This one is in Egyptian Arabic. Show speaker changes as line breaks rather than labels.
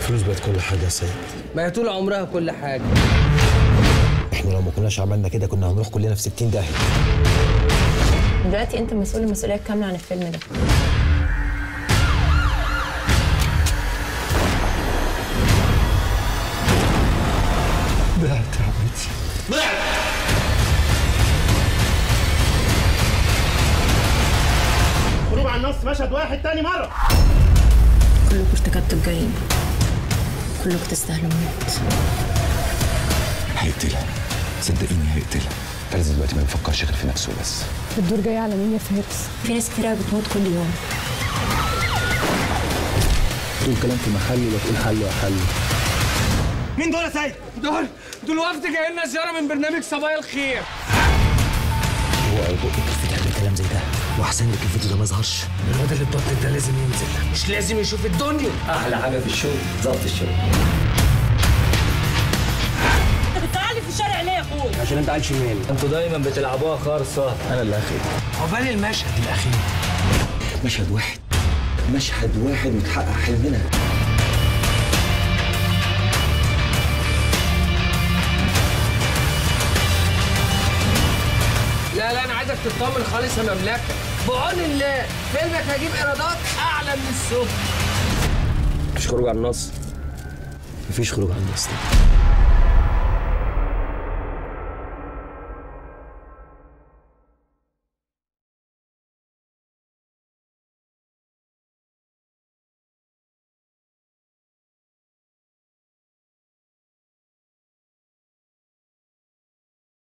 الفلوس بقت كل حاجه يا سيد
ما هي طول عمرها كل حاجه
احنا لو ما كناش عملنا كده كنا هنروح كلنا في 60 داهيه
دلوقتي انت مسؤول المسؤوليه الكامله عن الفيلم ده
ضعت يا عمتي
خروج على النص مشهد واحد تاني مرة
كلكم ارتكبتوا الجريمه كلكم تستاهلوا الموت
هيقتلها صدقيني هيقتلها فارس دلوقتي ما بيفكرش غير في نفسه بس
الدور جاي على مين يا فارس
في ناس كتير قوي بتموت كل يوم
تقول كلام في محله ولا تقول حل وحل
مين دول يا سيد؟
دول دول وفد جاي لنا زياره من برنامج صبايا الخير
هو هيبقى كيف تعمل كلام زي ده واحسن لك الفيديو ده ما يظهرش
الواد اللي اتضطر ده لازم ينزل مش لازم يشوف الدنيا
احلى حاجه في الشغل ظبط الشغل
عشان انت عيل شمال
انتوا دايما بتلعبوها خرصه
انا اللي اخر
عقبال المشهد الاخير
مشهد واحد مشهد واحد وتحقق حلمنا
لا لا انا عايزك تطمن خالص يا مملكه بعون الله فيلمك هيجيب ايرادات اعلى من السوق
مفيش خروج على النص مفيش خروج على النص